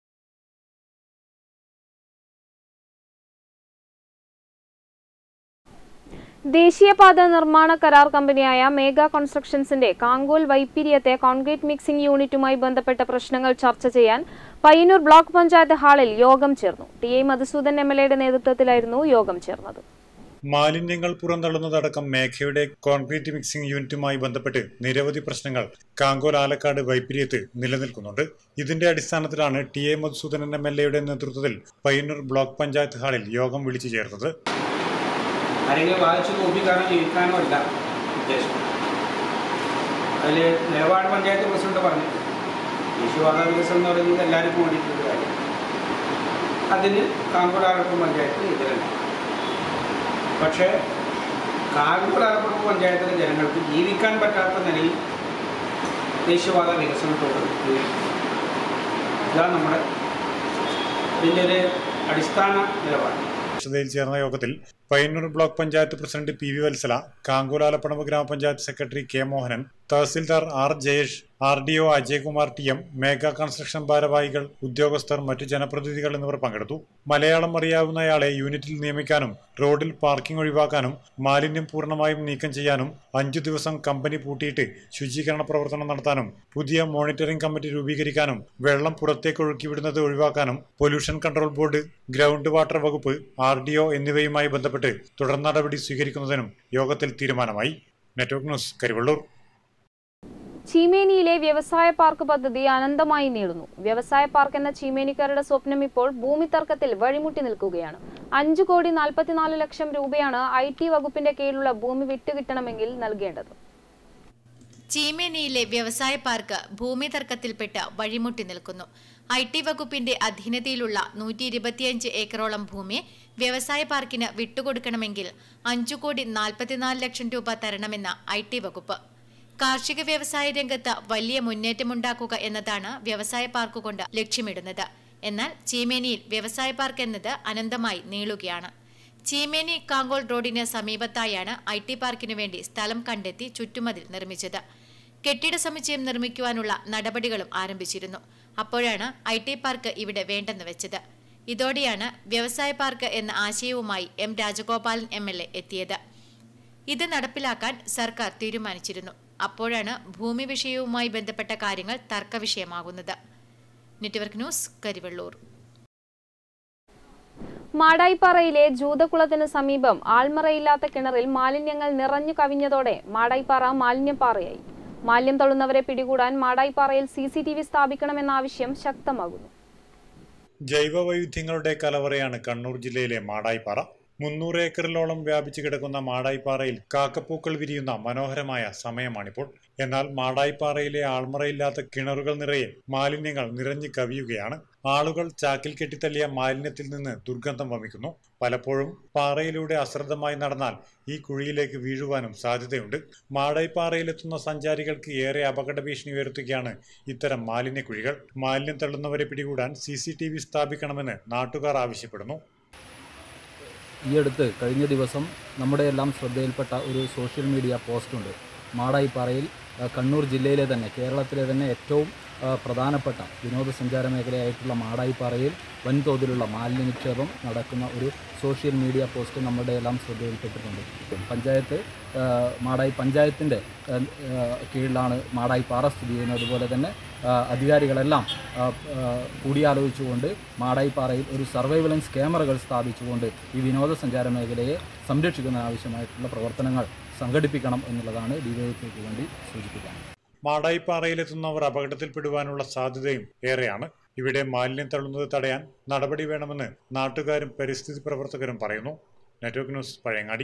ദേശീയപാത നിർമ്മാണ കരാർ കമ്പനിയായ മേഗ കൺസ്ട്രക്ഷൻസിന്റെ കാങ്കോൽ വൈപ്പിരിയത്തെ കോൺക്രീറ്റ് മിക്സിംഗ് യൂണിറ്റുമായി ബന്ധപ്പെട്ട പ്രശ്നങ്ങൾ ചർച്ച ചെയ്യാൻ പയ്യന്നൂർ ബ്ലോക്ക് പഞ്ചായത്ത് ഹാളിൽ യോഗം ചേർന്നു T A Madhusudan M L എയുടെ നേതൃത്വത്തിലായിരുന്നു യോഗം ചേർന്നത് മാലിന്യങ്ങൾ പുറന്തള്ളുന്നതടക്കം മേഘയുടെ കോൺക്രീറ്റ് മിക്സിംഗ് യൂണിറ്റുമായി ബന്ധപ്പെട്ട് നിരവധി പ്രശ്നങ്ങൾ കാങ്കോൽ ആലക്കാട് വൈപ്പിരിയത്ത് നിലനിൽക്കുന്നുണ്ട് ഇതിന്റെ അടിസ്ഥാനത്തിലാണ് T A Madhusudanan M L എയുടെ നേതൃത്വത്തിൽ പയ്യന്നൂർ ബ്ലോക്ക് പഞ്ചായത്ത് ഹാളിൽ യോഗം വിളിച്ചു ചേർത്തത് ആരെങ്കിലും വായിച്ച് തോപ്പിക്കാനോ ജയിക്കാനോ അല്ല ഉദ്ദേശം അതിൽ നിലപാട് പഞ്ചായത്ത് പ്രസിഡന്റ് പറഞ്ഞു ദേശീയവാദ വികസനം എന്ന് പറയുന്നത് എല്ലാവർക്കും വേണ്ടിയിട്ടുള്ള കാര്യം അതിന് കാങ്കോടാലപ്പുറം പഞ്ചായത്ത് എതിരല്ല പക്ഷേ കാങ്കോടാലപ്പുറം പഞ്ചായത്തിലെ ജനങ്ങൾക്ക് ജീവിക്കാൻ പറ്റാത്ത നിലയിൽ ദേശീയവാദ വികസനത്തോട് യോജിക്കും ഇതാണ് നമ്മുടെ ഇതിൻ്റെ ഒരു അടിസ്ഥാന നിലപാട് അധ്യക്ഷതയിൽ ചേർന്ന യോഗത്തിൽ Payyanur block panchayat president P V Vatsala Kankol Alappadamba grama panchayat secretary K Mohanan tahsildar R Jayesh R D O Ajaykumar T M Megha construction ഭാരവാഹികൾ ഉദ്യോഗസ്ഥർ മറ്റു ജനപ്രതിനിധികൾ എന്നിവർ പങ്കെടുത്തു മലയാളം അറിയാവുന്നയാളെ യൂണിറ്റിൽ നിയമിക്കാനും റോഡിൽ പാർക്കിംഗ് ഒഴിവാക്കാനും മാലിന്യം പൂർണ്ണമായും നീക്കം ചെയ്യാനും അഞ്ചു ദിവസം കമ്പനി പൂട്ടിയിട്ട് ശുചീകരണ പ്രവർത്തനം നടത്താനും പുതിയ മോണിറ്ററിംഗ് കമ്മിറ്റി രൂപീകരിക്കാനും വെള്ളം പുറത്തേക്ക് ഒഴുക്കിവിടുന്നത് ഒഴിവാക്കാനും pollution control board ground water വകുപ്പ് ആർ ഡി ഒ എന്നിവയുമായി ബന്ധപ്പെട്ട് തുടർ നടപടി സ്വീകരിക്കുന്നതിനും യോഗത്തിൽ തീരുമാനമായി നെറ്റ്വർക്ക് ന്യൂസ് കരിവള്ളൂർ ചീമേനിയിലെ വ്യവസായ പാർക്ക് പദ്ധതി അനന്തമായി നീളുന്നു വ്യവസായ പാർക്ക് എന്ന ചീമേനിക്കാരുടെ സ്വപ്നം ഇപ്പോൾ ഭൂമി തർക്കത്തിൽ വഴിമുട്ടി നിൽക്കുകയാണ് അഞ്ചു കോടി നാൽപ്പത്തിനാല് ലക്ഷം രൂപയാണ് ഐ ടി വകുപ്പിന്റെ കീഴിലുള്ള ഭൂമി വിട്ടുകിട്ടണമെങ്കിൽ നൽകേണ്ടത് ചീമേനിയിലെ വ്യവസായ പാർക്ക് ഭൂമി തർക്കത്തിൽപ്പെട്ട് വഴിമുട്ടി നിൽക്കുന്നു ഐ ടി വകുപ്പിന്റെ അധീനതയിലുള്ള നൂറ്റി ഇരുപത്തിയഞ്ച് ഏക്കറോളം ഭൂമി വ്യവസായ പാർക്കിന് വിട്ടുകൊടുക്കണമെങ്കിൽ അഞ്ചു കോടി നാൽപ്പത്തിനാല് ലക്ഷം രൂപ തരണമെന്ന് ഐ ടി വകുപ്പ് കാർഷിക വ്യവസായ രംഗത്ത് വലിയ മുന്നേറ്റമുണ്ടാക്കുക എന്നതാണ് വ്യവസായ പാർക്ക് കൊണ്ട് ലക്ഷ്യമിടുന്നത് എന്നാൽ ചീമേനിയിൽ വ്യവസായ പാർക്ക് എന്നത് അനന്തമായി നീളുകയാണ് ചീമേനി കാങ്കോൾ റോഡിന് സമീപത്തായാണ് ഐ ടി പാർക്കിനു വേണ്ടി സ്ഥലം കണ്ടെത്തി ചുറ്റുമതിൽ നിർമ്മിച്ചത് കെട്ടിട സമുച്ചയം നിർമ്മിക്കുവാനുള്ള നടപടികളും ആരംഭിച്ചിരുന്നു അപ്പോഴാണ് ഐ ടി പാർക്ക് ഇവിടെ വേണ്ടെന്ന് വെച്ചത് ഇതോടെയാണ് വ്യവസായ പാർക്ക് എന്ന ആശയവുമായി M Rajagopalan M L A എത്തിയത് ഇത് നടപ്പിലാക്കാൻ സർക്കാർ തീരുമാനിച്ചിരുന്നു അപ്പോഴാണ് ഭൂമി വിഷയവുമായി ബന്ധപ്പെട്ട കാര്യങ്ങൾ തർക്കവിഷയമാകുന്നത് നെറ്റ്വർക്ക് ന്യൂസ് കരിവള്ളൂർ മാടായിപ്പാറയിലെ ജൂതക്കുളത്തിന് സമീപം ആൾമറയില്ലാത്ത കിണറിൽ മാലിന്യങ്ങൾ നിറഞ്ഞു കവിഞ്ഞതോടെ മാടായിപ്പാറ മാലിന്യപ്പാറയായി മാലിന്യം തള്ളുന്നവരെ പിടികൂടാൻ മാടായിപ്പാറയിൽ സി സി ടി വി സ്ഥാപിക്കണമെന്ന ആവശ്യം ശക്തമാകുന്നു ജൈവ വൈവിധ്യങ്ങളുടെ കലവറയാണ് കണ്ണൂർ ജില്ലയിലെ മാടായിപ്പാറ മുന്നൂറ് ഏക്കറിലോളം വ്യാപിച്ചു കിടക്കുന്ന മാടായിപ്പാറയിൽ കാക്കപ്പൂക്കൾ വിരിയുന്ന മനോഹരമായ സമയമാണിപ്പോൾ എന്നാൽ മാടായിപ്പാറയിലെ ആൾമറയില്ലാത്ത കിണറുകൾ നിറയെ മാലിന്യങ്ങൾ നിറഞ്ഞു കവിയുകയാണ് ആളുകൾ ചാക്കിൽ കെട്ടിത്തള്ളിയ മാലിന്യത്തിൽ നിന്ന് ദുർഗന്ധം വമിക്കുന്നു പലപ്പോഴും പാറയിലൂടെ അശ്രദ്ധമായി നടന്നാൽ ഈ കുഴിയിലേക്ക് വീഴുവാനും സാധ്യതയുണ്ട് മാടായിപ്പാറയിലെത്തുന്ന സഞ്ചാരികൾക്ക് ഏറെ അപകട ഭീഷണി ഉയർത്തുകയാണ് ഇത്തരം മാലിന്യ കുഴികൾ മാലിന്യം തള്ളുന്നവരെ പിടികൂടാൻ സി സി ടി വി സ്ഥാപിക്കണമെന്ന് നാട്ടുകാർ ആവശ്യപ്പെടുന്നു ഈ അടുത്ത് കഴിഞ്ഞ ദിവസം നമ്മുടെ എല്ലാം ശ്രദ്ധയിൽപ്പെട്ട ഒരു സോഷ്യൽ മീഡിയ പോസ്റ്റുണ്ട് മാടായിപ്പാറയിൽ ആ, കണ്ണൂർ ജില്ലയിലെ തന്നെ കേരളത്തിലെ തന്നെ ഏറ്റവും ആ, പ്രധാനപ്പെട്ട വിനോദസഞ്ചാര മേഖലയായിട്ടുള്ള മാടായിപ്പാറയിൽ വൻതോതിലുള്ള മാലിന്യ നിക്ഷേപം നടക്കുന്ന ഒരു സോഷ്യൽ മീഡിയ പോസ്റ്റ് നമ്മുടെ എല്ലാം ശ്രദ്ധയിൽപ്പെട്ടിട്ടുണ്ട് പഞ്ചായത്ത് ആ, മാടായി പഞ്ചായത്തിൻ്റെ ആ, ആ, കീഴിലാണ് മാടായിപ്പാറ സ്ഥിതി ചെയ്യുന്നത് അതുപോലെ തന്നെ ആ, അധികാരികളെല്ലാം ആ, ആ, കൂടിയാലോചിച്ചുകൊണ്ട് മാടായിപ്പാറയിൽ ഒരു സർവൈലൻസ് ക്യാമറകൾ സ്ഥാപിച്ചുകൊണ്ട് ഈ വിനോദസഞ്ചാര മേഖലയെ സംരക്ഷിക്കുന്ന ആവശ്യമായിട്ടുള്ള പ്രവർത്തനങ്ങൾ സംഘടിപ്പിക്കണം എന്നുള്ളതാണ് ഡിവൈഎഫ്ഐക്ക് വേണ്ടി സൂചിപ്പിക്കാൻ മാടായിപ്പാറയിലെത്തുന്നവർ അപകടത്തിൽപ്പെടുവാനുള്ള സാധ്യതയും ഏറെയാണ് ഇവിടെ മാലിന്യം തള്ളുന്നത് തടയാൻ നടപടി വേണമെന്ന് നാട്ടുകാരും പരിസ്ഥിതി പ്രവർത്തകരും പറയുന്നു network news Pazhayangadi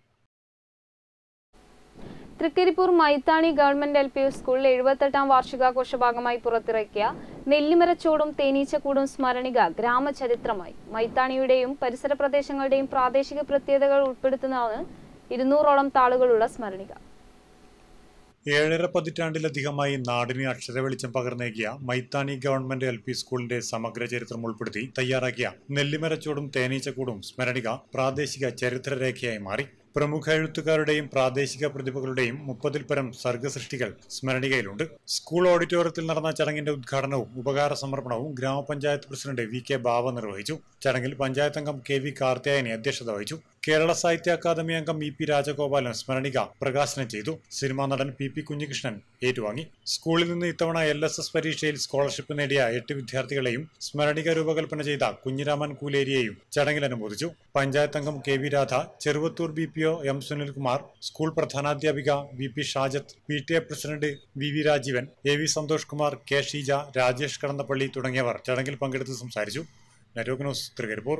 Thrikaripur Maithani government L P സ്കൂളിൽ എഴുപത്തെട്ടാം വാർഷികാഘോഷ ഭാഗമായി പുറത്തിറക്കിയ നെല്ലിമരച്ചോടും തേനീച്ചക്കൂടും സ്മരണിക ഗ്രാമചരിത്രമായി മൈത്താണിയുടെയും പരിസര പ്രദേശങ്ങളുടെയും പ്രാദേശിക പ്രത്യേകതകൾ ഉൾപ്പെടുത്തുന്നതാണ് ഇരുന്നൂറോളം താളുകളുള്ള സ്മരണിക ഏഴര പതിറ്റാണ്ടിലധികമായി നാടിന് അക്ഷരവെളിച്ചം പകർന്നേകിയ മൈത്താണി ഗവൺമെന്റ് എൽ പി സ്കൂളിന്റെ സമഗ്ര ചരിത്രം ഉൾപ്പെടുത്തി തയ്യാറാക്കിയ നെല്ലിമരച്ചൂടും തേനീച്ചക്കൂടും സ്മരണിക പ്രാദേശിക ചരിത്രരേഖയായി മാറി പ്രമുഖ എഴുത്തുകാരുടെയും പ്രാദേശിക പ്രതിഭകളുടെയും മുപ്പതിൽ പരം സർഗസൃഷ്ടികൾ സ്മരണികയിലുണ്ട് സ്കൂൾ ഓഡിറ്റോറിയത്തിൽ നടന്ന ചടങ്ങിന്റെ ഉദ്ഘാടനവും ഉപകാര സമർപ്പണവും ഗ്രാമപഞ്ചായത്ത് പ്രസിഡന്റ് വി കെ ബാവ നിർവഹിച്ചു ചടങ്ങിൽ പഞ്ചായത്ത് അംഗം കെ വി കാർത്തിയായനി അധ്യക്ഷത വഹിച്ചു കേരള സാഹിത്യ അക്കാദമി അംഗം ഇ പി രാജഗോപാലൻ സ്മരണിക പ്രകാശനം ചെയ്തു സിനിമാ നടൻ പി പി കുഞ്ഞികൃഷ്ണൻ ഏറ്റുവാങ്ങി സ്കൂളിൽ നിന്ന് ഇത്തവണ എൽ എസ് എസ് പരീക്ഷയിൽ സ്കോളർഷിപ്പ് നേടിയ എട്ട് വിദ്യാർത്ഥികളെയും സ്മരണിക രൂപകൽപ്പന ചെയ്ത കുഞ്ഞിരാമൻ കൂലേരിയെയും ചടങ്ങിൽ അനുമോദിച്ചു പഞ്ചായത്ത് അംഗം K V Radha Cheruvathur B P O M Sunilkumar school പ്രധാനാധ്യാപിക V P Shajath P T A president V V Rajeevan A V Santhosh Kumar K Sheeja Rajesh Kadannappalli തുടങ്ങിയവർ ചടങ്ങിൽ പങ്കെടുത്ത് സംസാരിച്ചു നെറ്റ്വർക്ക് ന്യൂസ് തൃക്കരിപ്പൂർ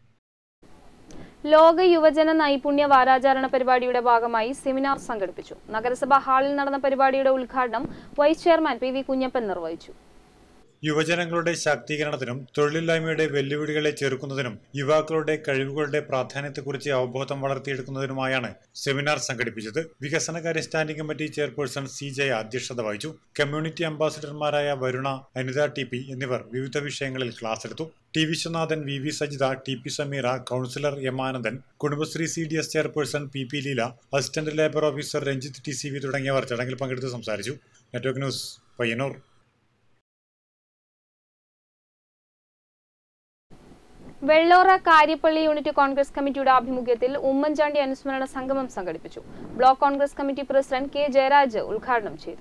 ലോക യുവജന നൈപുണ്യ വാരാചരണ പരിപാടിയുടെ ഭാഗമായി സെമിനാർ സംഘടിപ്പിച്ചു നഗരസഭാ ഹാളിൽ നടന്ന പരിപാടിയുടെ ഉദ്ഘാടനം vice chairman P V Kunhappan നിർവഹിച്ചു യുവജനങ്ങളുടെ ശാക്തീകരണത്തിനും തൊഴിലില്ലായ്മയുടെ വെല്ലുവിളികളെ ചെറുക്കുന്നതിനും യുവാക്കളുടെ കഴിവുകളുടെ പ്രാധാന്യത്തെക്കുറിച്ച് അവബോധം വളർത്തിയെടുക്കുന്നതിനുമായാണ് സെമിനാർ സംഘടിപ്പിച്ചത് വികസനകാര്യ standing committee chairperson C Jaya അധ്യക്ഷത വഹിച്ചു കമ്മ്യൂണിറ്റി അംബാസിഡർമാരായ വരുണ അനിത ടി പി എന്നിവർ വിവിധ വിഷയങ്ങളിൽ ക്ലാസ് എടുത്തു T Viswanathan V V Sajitha T P Sameera councillor M Anandan Kudumbashree C D S chairperson P P Leela assistant labour officer Ranjith T C V തുടങ്ങിയവർ ചടങ്ങിൽ പങ്കെടുത്ത് സംസാരിച്ചു network news Payyanur Vellora Karyappalli unit Congress കമ്മിറ്റിയുടെ ആഭിമുഖ്യത്തിൽ ഉമ്മൻചാണ്ടി അനുസ്മരണ സംഗമം സംഘടിപ്പിച്ചു block Congress committee president K Jayaraj ഉദ്ഘാടനം ചെയ്തു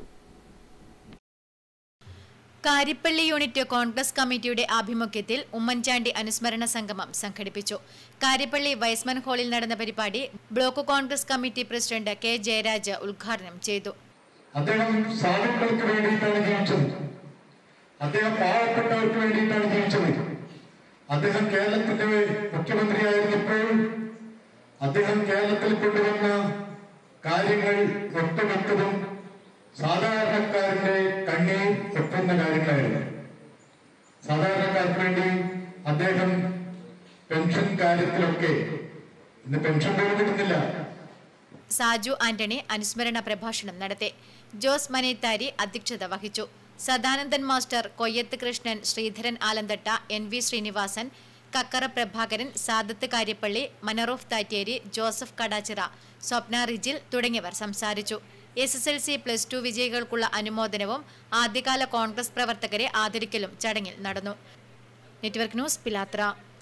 കാരിപ്പള്ളി യൂണിറ്റ് കോൺഗ്രസ് കമ്മിറ്റിയുടെ ആഭിമുഖ്യത്തിൽ ഉമ്മൻചാണ്ടി അനുസ്മരണ സംഗമം സംഘടിപ്പിച്ചു കാരിപ്പള്ളി വൈസ്മൻ ഹാളിൽ നടന്ന പരിപാടി block Congress committee president K Jayaraj ഉദ്ഘാടനം ചെയ്തു അദ്ദേഹം സാധുക്കൾക്ക് വേണ്ടിയിട്ടാണ് ജീവിച്ചത് അദ്ദേഹം പാവപ്പെട്ടവർക്ക് വേണ്ടിയിട്ടാണ് ജീവിച്ചത് അദ്ദേഹം കേരളത്തിന്റെ മുഖ്യമന്ത്രിയായിരുന്നപ്പോൾ അദ്ദേഹം കേരളത്തിൽ കൊണ്ടുവന്ന കാര്യങ്ങൾ ഒട്ടുമിക്കതും സാധാരണക്കാരന്റെ കണ്ണീർ ഒട്ടുന്ന കാര്യങ്ങളായിരുന്നു സാധാരണക്കാർക്ക് വേണ്ടി അദ്ദേഹം പെൻഷൻ കാര്യത്തിലൊക്കെ ഇന്ന് പെൻഷൻ പോലും കിട്ടുന്നില്ല സാജു ആന്റണി അനുസ്മരണ പ്രഭാഷണം നടത്തി ജോസ് മനേത്താരി അധ്യക്ഷത വഹിച്ചു Sadanandan master Koyyath Krishnan Sreedharan Alanthatta N V Sreenivasan Kakkara Prabhakaran Sadath Karyappalli Manarof Thatteri Joseph Kadachira Swapna Rijil തുടങ്ങിയവർ സംസാരിച്ചു S S L C plus two വിജയികൾക്കുള്ള അനുമോദനവും ആദ്യകാല കോൺഗ്രസ് പ്രവർത്തകരെ ആദരിക്കലും ചടങ്ങിൽ നടന്നു നെറ്റ്വർക്ക് ന്യൂസ് പിലാത്ര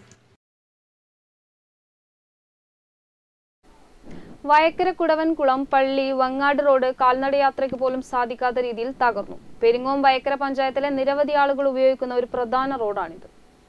വയക്കര കുടവൻകുളം പള്ളി വങ്ങാട് റോഡ് കാൽനടയാത്രയ്ക്ക് പോലും സാധിക്കാത്ത രീതിയിൽ തകർന്നു പെരിങ്ങോം വയക്കര പഞ്ചായത്തിലെ നിരവധി ആളുകൾ ഉപയോഗിക്കുന്ന ഒരു പ്രധാന റോഡാണിത്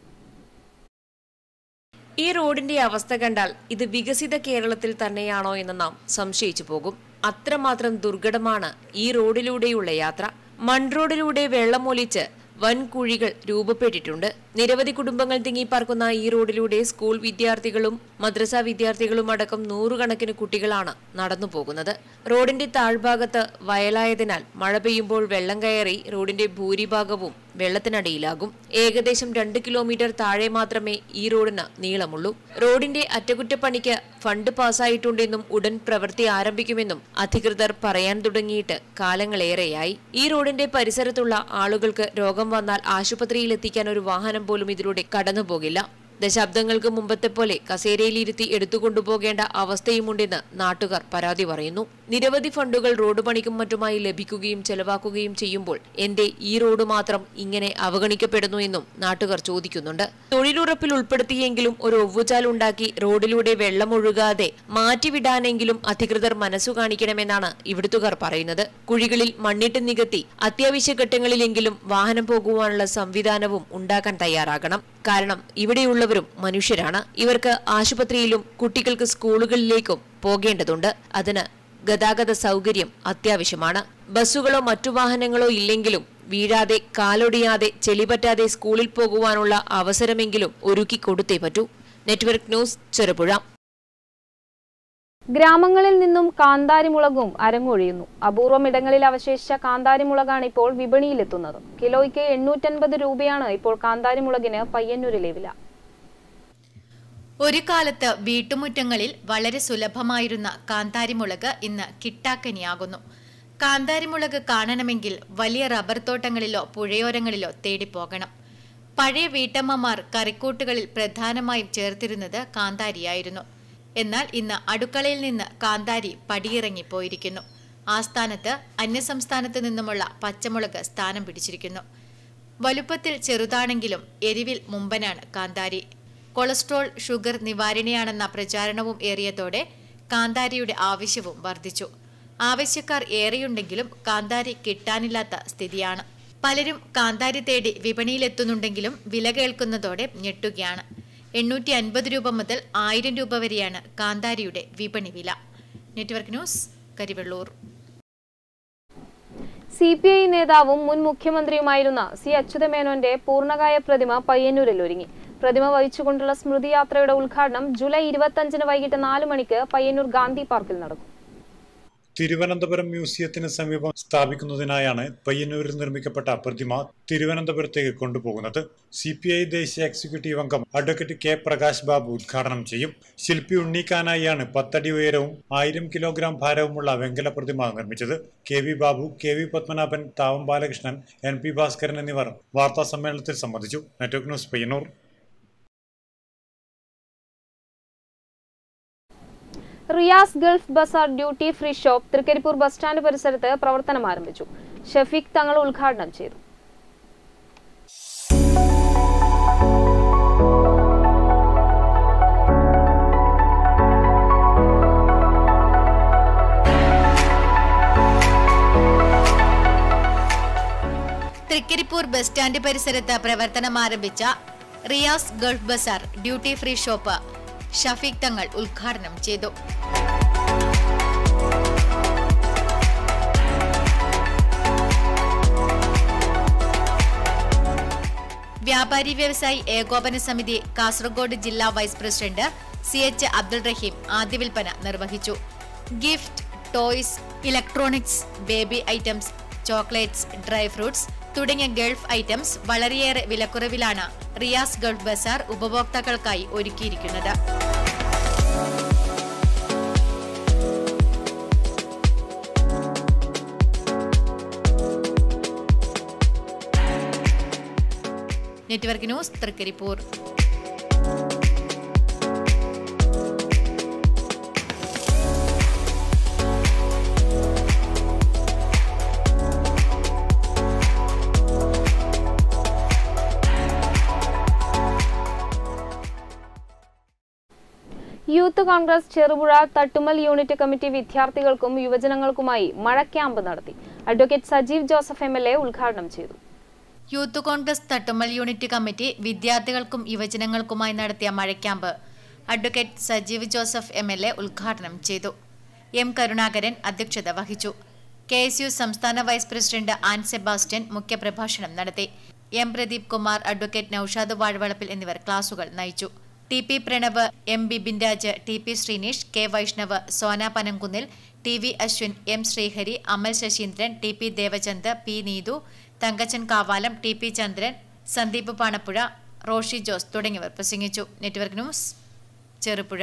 ഈ റോഡിന്റെ അവസ്ഥ കണ്ടാൽ ഇത് വികസിത കേരളത്തിൽ തന്നെയാണോ എന്ന് നാം സംശയിച്ചു പോകും അത്രമാത്രം ദുർഘടമാണ് ഈ റോഡിലൂടെയുള്ള യാത്ര മൺറോഡിലൂടെ വെള്ളമൊലിച്ച് വൻ കുഴികൾ രൂപപ്പെട്ടിട്ടുണ്ട് നിരവധി കുടുംബങ്ങൾ തിങ്ങിപ്പാർക്കുന്ന ഈ റോഡിലൂടെ സ്കൂൾ വിദ്യാർത്ഥികളും മദ്രസ വിദ്യാർത്ഥികളും അടക്കം നൂറുകണക്കിന് കുട്ടികളാണ് നടന്നു പോകുന്നത് റോഡിന്റെ താഴ്ഭാഗത്ത് വയലായതിനാൽ മഴ പെയ്യുമ്പോൾ വെള്ളം കയറി റോഡിന്റെ ഭൂരിഭാഗവും വെള്ളത്തിനടിയിലാകും ഏകദേശം രണ്ട് കിലോമീറ്റർ താഴെ മാത്രമേ ഈ റോഡിന് നീളമുള്ളൂ റോഡിന്റെ അറ്റകുറ്റപ്പണിക്ക് ഫണ്ട് പാസ്സായിട്ടുണ്ടെന്നും ഉടൻ പ്രവൃത്തി ആരംഭിക്കുമെന്നും അധികൃതർ പറയാൻ തുടങ്ങിയിട്ട് കാലങ്ങളേറെയായി ഈ റോഡിന്റെ പരിസരത്തുള്ള ആളുകൾക്ക് രോഗം വന്നാൽ ആശുപത്രിയിൽ എത്തിക്കാൻ ഒരു വാഹനം പോലും ഇതിലൂടെ കടന്നുപോകില്ല ദശാബ്ദങ്ങൾക്ക് മുമ്പത്തെ പോലെ കസേരയിലിരുത്തി എടുത്തുകൊണ്ടുപോകേണ്ട അവസ്ഥയുമുണ്ടെന്ന് നാട്ടുകാർ പരാതി പറയുന്നു നിരവധി ഫണ്ടുകൾ റോഡ് പണിക്കും മറ്റുമായി ലഭിക്കുകയും ചെലവാക്കുകയും ചെയ്യുമ്പോൾ എന്തേ ഈ റോഡ് മാത്രം ഇങ്ങനെ അവഗണിക്കപ്പെടുന്നു എന്നും നാട്ടുകാർ ചോദിക്കുന്നുണ്ട് തൊഴിലുറപ്പിൽ ഉൾപ്പെടുത്തിയെങ്കിലും ഒരു ഒവ്വുചാൽ ഉണ്ടാക്കി റോഡിലൂടെ വെള്ളമൊഴുകാതെ മാറ്റിവിടാനെങ്കിലും അധികൃതർ മനസ്സു കാണിക്കണമെന്നാണ് ഇവിടുത്തുകാർ പറയുന്നത് കുഴികളിൽ മണ്ണിട്ട് നികത്തി അത്യാവശ്യ ഘട്ടങ്ങളിലെങ്കിലും വാഹനം പോകുവാനുള്ള സംവിധാനവും ഉണ്ടാക്കാൻ തയ്യാറാകണം കാരണം ഇവിടെയുള്ളവരും മനുഷ്യരാണ് ഇവർക്ക് ആശുപത്രിയിലും കുട്ടികൾക്ക് സ്കൂളുകളിലേക്കും പോകേണ്ടതുണ്ട് അതിന് ഗതാഗത സൗകര്യം അത്യാവശ്യമാണ് ബസ്സുകളോ മറ്റു വാഹനങ്ങളോ ഇല്ലെങ്കിലും വീഴാതെ കാലൊടിയാതെ ചെളിപറ്റാതെ സ്കൂളിൽ പോകുവാനുള്ള അവസരമെങ്കിലും ഒരുക്കി കൊടുത്തേ പറ്റൂ നെറ്റ്വർക്ക് ന്യൂസ് ചെറുപുഴ ഗ്രാമങ്ങളിൽ നിന്നും കാന്താരിമുളകും അരങ്ങൊഴിയുന്നു അപൂർവം ഇടങ്ങളിൽ അവശേഷിച്ച കാന്താരിമുളകാണ് ഇപ്പോൾ വിപണിയിലെത്തുന്നത് കിലോയ്ക്ക് എണ്ണൂറ്റൻപത് രൂപയാണ് ഇപ്പോൾ കാന്താരിമുളകിന് പയ്യന്നൂരിലെ വില ഒരു കാലത്ത് വീട്ടുമുറ്റങ്ങളിൽ വളരെ സുലഭമായിരുന്ന കാന്താരിമുളക് ഇന്ന് കിട്ടാക്കനിയാകുന്നു കാന്താരിമുളക് കാണണമെങ്കിൽ വലിയ റബ്ബർ തോട്ടങ്ങളിലോ പുഴയോരങ്ങളിലോ തേടിപ്പോകണം പഴയ വീട്ടമ്മമാർ കറിക്കൂട്ടുകളിൽ പ്രധാനമായും ചേർത്തിരുന്നത് കാന്താരിയായിരുന്നു എന്നാൽ ഇന്ന് അടുക്കളയിൽ നിന്ന് കാന്താരി പടിയിറങ്ങിപ്പോയിരിക്കുന്നു ആ സ്ഥാനത്ത് അന്യസംസ്ഥാനത്ത് നിന്നുമുള്ള പച്ചമുളക് സ്ഥാനം പിടിച്ചിരിക്കുന്നു വലുപ്പത്തിൽ ചെറുതാണെങ്കിലും എരിവിൽ മുമ്പനാണ് കാന്താരി കൊളസ്ട്രോൾ ഷുഗർ നിവാരണിയാണെന്ന പ്രചാരണവും ഏറിയതോടെ കാന്താരിയുടെ ആവശ്യവും വർദ്ധിച്ചു ആവശ്യക്കാർ ഏറെയുണ്ടെങ്കിലും കാന്താരി കിട്ടാനില്ലാത്ത സ്ഥിതിയാണ് പലരും കാന്താരി തേടി വിപണിയിലെത്തുന്നുണ്ടെങ്കിലും വില കേൾക്കുന്നതോടെ ഞെട്ടുകയാണ് എണ്ണൂറ്റി അൻപത് രൂപ മുതൽ ആയിരം രൂപ വരെയാണ് കാന്താരിയുടെ വിപണി വില network news Karivellur C P I നേതാവും മുൻ മുഖ്യമന്ത്രിയുമായിരുന്ന സി അച്യുതമേനോന്റെ പൂർണ്ണകായ പ്രതിമ പയ്യന്നൂരിൽ ഒരുങ്ങി പ്രതിമ വഹിച്ചുകൊണ്ടുള്ള സ്മൃതി യാത്രയുടെ ഉദ്ഘാടനം ജൂലൈ ഇരുപത്തഞ്ചിന് വൈകിട്ട് നാല് മണിക്ക് പയ്യന്നൂർ ഗാന്ധി പാർക്കിൽ നടക്കും തിരുവനന്തപുരം മ്യൂസിയത്തിന് സമീപം സ്ഥാപിക്കുന്നതിനായാണ് പയ്യന്നൂരിൽ നിർമ്മിക്കപ്പെട്ട പ്രതിമ തിരുവനന്തപുരത്തേക്ക് കൊണ്ടുപോകുന്നത് സി പി ഐ ദേശീയ എക്സിക്യൂട്ടീവ് അംഗം അഡ്വക്കേറ്റ് കെ പ്രകാശ് ബാബു ഉദ്ഘാടനം ചെയ്യും ശില്പി ഉണ്ണിക്കാനായിയാണ് പത്തടി ഉയരവും ആയിരം കിലോഗ്രാം ഭാരവുമുള്ള വെങ്കല പ്രതിമ നിർമ്മിച്ചത് K V Babu K V Padmanabhan Thavam Balakrishnan N P Bhaskaran എന്നിവർ വാർത്താ സമ്മേളനത്തിൽ സംബന്ധിച്ചു network news Payyanur Riyas Gulf bazaar duty free shop Thrikaripur bus stand പരിസരത്ത് പ്രവർത്തനം ആരംഭിച്ചു ഷഫീഖ് തങ്ങൾ ഉദ്ഘാടനം ചെയ്തു തൃക്കരിപ്പൂർ ബസ് സ്റ്റാൻഡ് പരിസരത്ത് പ്രവർത്തനം ആരംഭിച്ച Riyas Gulf bazaar duty free shop Shafeeq Thangal ഉദ്ഘാടനം ചെയ്തു വ്യാപാരി വ്യവസായി ഏകോപന സമിതി കാസർഗോഡ് ജില്ലാ vice president C H Abdul Rahim ആദ്യ വിൽപ്പന നിർവഹിച്ചു gift toys electronics baby items chocolates dry fruits തുടങ്ങിയ ഗൾഫ് ഐറ്റംസ് വളരെയേറെ വിലക്കുറവിലാണ് റിയാസ് ഗൾഫ് ബസാർ ഉപഭോക്താക്കൾക്കായി ഒരുക്കിയിരിക്കുന്നത് network news Thrikaripur youth Congress Cherupuzha Thattummal unit committee വിദ്യാർത്ഥികൾക്കും യുവജനങ്ങൾക്കുമായി മഴ ക്യാമ്പ് നടത്തി advocate Sajeev Joseph M L A ഉദ്ഘാടനം ചെയ്തു youth Congress Thattummal unit committee വിദ്യാർത്ഥികൾക്കും യുവജനങ്ങൾക്കുമായി നടത്തിയ മഴക്യാമ്പ് advocate Sajeev Joseph M L A ഉദ്ഘാടനം ചെയ്തു എം കരുണാകരൻ അധ്യക്ഷത വഹിച്ചു കെ എസ് യു സംസ്ഥാന വൈസ് പ്രസിഡന്റ് ആൻ സെബാസ്റ്റ്യൻ മുഖ്യപ്രഭാഷണം നടത്തി എം പ്രദീപ് കുമാർ അഡ്വക്കേറ്റ് നൌഷാദ് വാഴവളപ്പിൽ എന്നിവർ ക്ലാസുകൾ നയിച്ചു T P Pranav M Bibin Raj T P Sreenish K Vaishnav Sona Panamkunnil T V Ashwin M Sreehari Amal Sasheendran T P Devachand P Neethu Thankachan Kavalam T P Chandran Sandeep Panapuzha Roshi Jose തുടങ്ങിയവർ പ്രസംഗിച്ചു network news Cherupuzha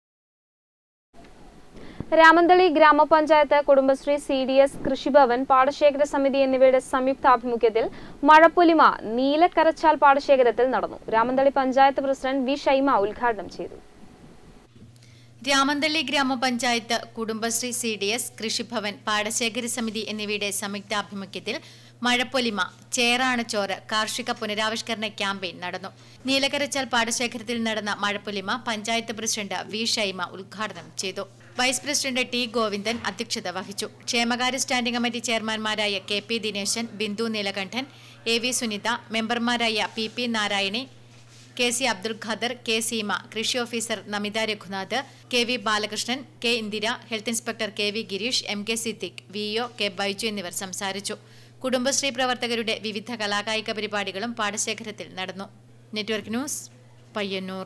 Ramanthali grama panchayat Kudumbashree C D S Krishi Bhavan പാടശേഖര സമിതി എന്നിവയുടെ സംയുക്താഭിമുഖ്യത്തിൽ മഴപ്പൊലിമ നീലക്കരച്ചാൽ പാടശേഖരത്തിൽ നടന്നു രാമന്തളി പഞ്ചായത്ത് പ്രസിഡന്റ് വി ഷൈമ ഉദ്ഘാടനം ചെയ്തു Ramanthali grama panchayat Kudumbashree C D S Krishi Bhavan പാടശേഖര സമിതി എന്നിവയുടെ സംയുക്താഭിമുഖ്യത്തിൽ മഴപ്പൊലിമ ചേറാണച്ചോറ് കാർഷിക പുനരാവിഷ്കരണ ക്യാമ്പയിൻ നടന്നു നീലകരച്ചാൽ പാടശേഖരത്തിൽ നടന്ന മഴപ്പൊലിമ പഞ്ചായത്ത് പ്രസിഡന്റ് വി ഷൈമ ഉദ്ഘാടനം ചെയ്തു വൈസ് പ്രസിഡന്റ് ടി ഗോവിന്ദൻ അധ്യക്ഷത വഹിച്ചു ക്ഷേമകാര്യ സ്റ്റാൻഡിംഗ് കമ്മിറ്റി ചെയർമാൻമാരായ K P Dineshan Bindu Neelakandan A V Sunitha മെമ്പർമാരായ P P Narayani K C Abdul Khader K Seema കൃഷി officer Namitha Raghunath K V Balakrishnan K Indira health inspector K V Gireesh M K Siddique V O K Baiju എന്നിവർ സംസാരിച്ചു കുടുംബശ്രീ പ്രവർത്തകരുടെ വിവിധ കലാകായിക പരിപാടികളും പാടശേഖരത്തിൽ നടന്നു നെറ്റ്വർക്ക് ന്യൂസ് പയ്യന്നൂർ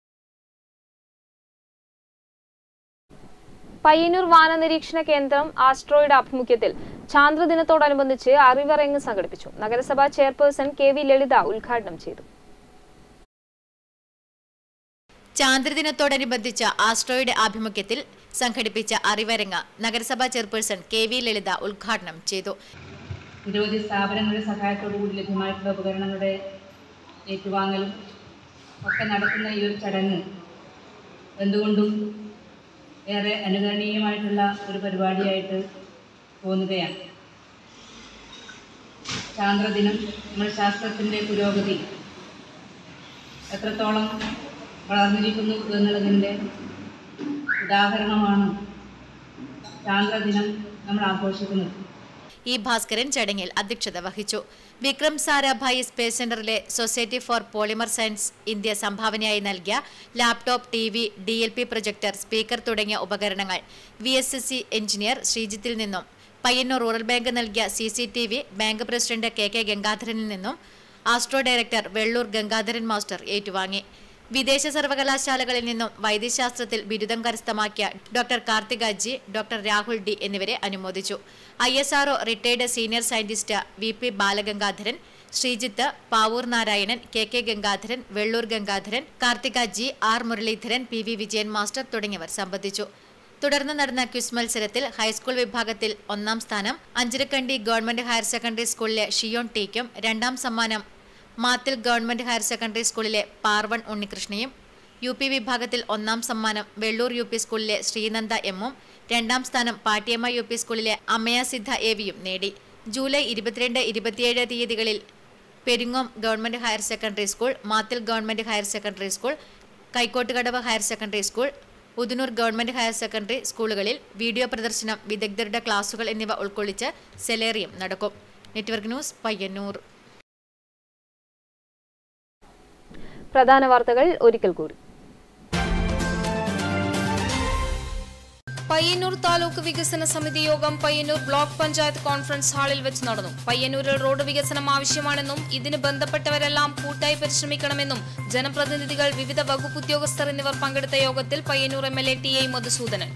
പയ്യന്നൂർ വാന നിരീക്ഷണ കേന്ദ്രം ആസ്ട്രോയുടെ ആഭിമുഖ്യത്തിൽ ചാന്ദ്രദിനത്തോടനുബന്ധിച്ച് അറിവറങ്ങ് സംഘടിപ്പിച്ചു നഗരസഭാ ചെയർപേഴ്സൺ കെ വി ലളിത ഉദ്ഘാടനം ചെയ്തു ചാന്ദ്രദിനത്തോടനുബന്ധിച്ച് ആസ്ട്രോയുടെ ആഭിമുഖ്യത്തിൽ സംഘടിപ്പിച്ച അറിവരങ്ങ് നഗരസഭാ ചെയർപേഴ്സൺ കെ വി ലളിത ഉദ്ഘാടനം ചെയ്തു നിരവധി സ്ഥാപനങ്ങളുടെ സഹായത്തോടുകൂടി ലഭ്യമായിട്ടുള്ള ഉപകരണങ്ങളുടെ ഏറ്റുവാങ്ങലും ഒക്കെ നടത്തുന്ന ഈ ഒരു ചടങ്ങ് എന്തുകൊണ്ടും ഏറെ അനുകരണീയമായിട്ടുള്ള ഒരു പരിപാടിയായിട്ട് തോന്നുകയാണ് ചാന്ദ്രദിനം നമ്മൾ ശാസ്ത്രത്തിൻ്റെ പുരോഗതി എത്രത്തോളം വളർന്നിരിക്കുന്നു എന്നുള്ളതിൻ്റെ ഉദാഹരണമാണ് ചാന്ദ്രദിനം നമ്മൾ ആഘോഷിക്കുന്നത് ഇ ഭാസ്കരൻ ചടങ്ങിൽ അധ്യക്ഷത വഹിച്ചു Vikram Sarabhai space centre society for polymer science India സംഭാവനയായി നൽകിയ laptop T V D L P projector speaker തുടങ്ങിയ ഉപകരണങ്ങൾ V S S C engineer ശ്രീജിത്തിൽ നിന്നും പയ്യന്നൂർ റൂറൽ ബാങ്ക് നൽകിയ C C T V bank president K K ഗംഗാധരനിൽ നിന്നും Astro director Vellur Gangadharan master ഏറ്റുവാങ്ങി വിദേശ സർവകലാശാലകളിൽ നിന്നും വൈദ്യശാസ്ത്രത്തിൽ ബിരുദം കരസ്ഥമാക്കിയ doctor Karthika G doctor Rahul D എന്നിവരെ അനുമോദിച്ചു I S R O retired senior scientist V P Balagangadharan Sreejith Pavoor Narayanan K K Gangadharan Vellur Gangadharan Karthika G R Muraleedharan P V Vijayan master തുടങ്ങിയവർ സംബന്ധിച്ചു തുടർന്ന് നടന്ന ക്വിസ് മത്സരത്തിൽ ഹൈസ്കൂൾ വിഭാഗത്തിൽ ഒന്നാം സ്ഥാനം അഞ്ചരക്കണ്ടി ഗവൺമെന്റ് ഹയർ സെക്കൻഡറി സ്കൂളിലെ ഷിയോൺ ടിക്കും രണ്ടാം സമ്മാനം മാത്തിൽ ഗവൺമെന്റ് ഹയർ സെക്കൻഡറി സ്കൂളിലെ പാർവൺ ഉണ്ണികൃഷ്ണയും യു പി വിഭാഗത്തിൽ ഒന്നാം സമ്മാനം വെള്ളൂർ യു പി സ്കൂളിലെ ശ്രീനന്ദ എമ്മും രണ്ടാം സ്ഥാനം പാട്ടിയമ്മ യു പി സ്കൂളിലെ അമ്മയ സിദ്ധ എവിയും നേടി ജൂലൈ ഇരുപത്തിരണ്ട് ഇരുപത്തിയേഴ് തീയതികളിൽ Peringome government higher secondary school Mathil government higher secondary school Kaikottukadavu higher secondary school Udinur government higher secondary സ്കൂളുകളിൽ വീഡിയോ പ്രദർശനം വിദഗ്ധരുടെ ക്ലാസുകൾ എന്നിവ ഉൾക്കൊള്ളിച്ച് സെലേറിയം നടക്കും നെറ്റ്വർക്ക് ന്യൂസ് പയ്യന്നൂർ പ്രധാന വാർത്തകൾ ഒരിക്കൽ കൂടി പയ്യന്നൂർ താലൂക്ക് വികസന സമിതി യോഗം പയ്യന്നൂർ ബ്ലോക്ക് പഞ്ചായത്ത് കോൺഫറൻസ് ഹാളിൽ വെച്ച് നടന്നു പയ്യന്നൂരിൽ റോഡ് വികസനം ആവശ്യമാണെന്നും ഇതിന് ബന്ധപ്പെട്ടവരെല്ലാം കൂട്ടായി പരിശ്രമിക്കണമെന്നും ജനപ്രതിനിധികൾ വിവിധ വകുപ്പ് ഉദ്യോഗസ്ഥർ എന്നിവർ പങ്കെടുത്ത യോഗത്തിൽ Payyanur M L A T I Madhusoodanan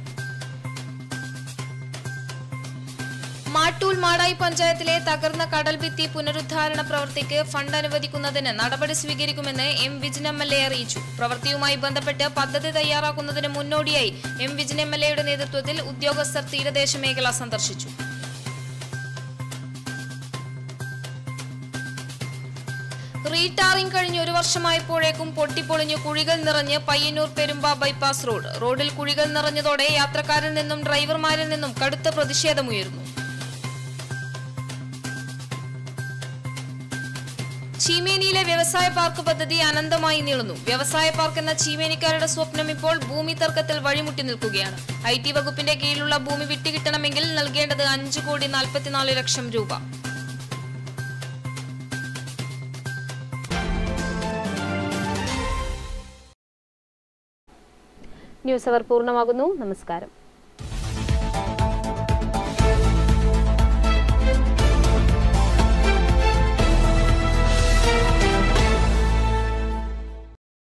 Mattool Madayi പഞ്ചായത്തിലെ തകർന്ന കടൽഭിത്തി പുനരുദ്ധാരണ പ്രവൃത്തിക്ക് ഫണ്ട് അനുവദിക്കുന്നതിന് നടപടി സ്വീകരിക്കുമെന്ന് M Vijin M L A അറിയിച്ചു പ്രവൃത്തിയുമായി ബന്ധപ്പെട്ട് പദ്ധതി തയ്യാറാക്കുന്നതിന് മുന്നോടിയായി എം വിജിൻ എം എൽ എയുടെ നേതൃത്വത്തിൽ ഉദ്യോഗസ്ഥർ തീരദേശ മേഖല സന്ദർശിച്ചു റീടാറിംഗ് കഴിഞ്ഞ് ഒരു വർഷമായപ്പോഴേക്കും പൊട്ടിപ്പൊളിഞ്ഞ് കുഴികൾ നിറഞ്ഞ് പയ്യന്നൂർ പെരുമ്പ ബൈപ്പാസ് റോഡ് റോഡിൽ കുഴികൾ നിറഞ്ഞതോടെ യാത്രക്കാരിൽ നിന്നും ഡ്രൈവർമാരിൽ നിന്നും കടുത്ത പ്രതിഷേധമുയർന്നു ചീമേനിയിലെ വ്യവസായ പാർക്ക് പദ്ധതി അനന്തമായി നീളുന്നു വ്യവസായ പാർക്ക് എന്ന ചീമേനിക്കാരുടെ സ്വപ്നം ഇപ്പോൾ ഭൂമി തർക്കത്തിൽ വഴിമുട്ടി നിൽക്കുകയാണ് ഐ ടി വകുപ്പിന്റെ കീഴിലുള്ള ഭൂമി വിട്ടുകിട്ടണമെങ്കിൽ നൽകേണ്ടത് അഞ്ചു കോടി നാൽപ്പത്തിനാല് ലക്ഷം രൂപ ന്യൂസ് അവർ പൂർണ്ണമാകുന്നു നമസ്കാരം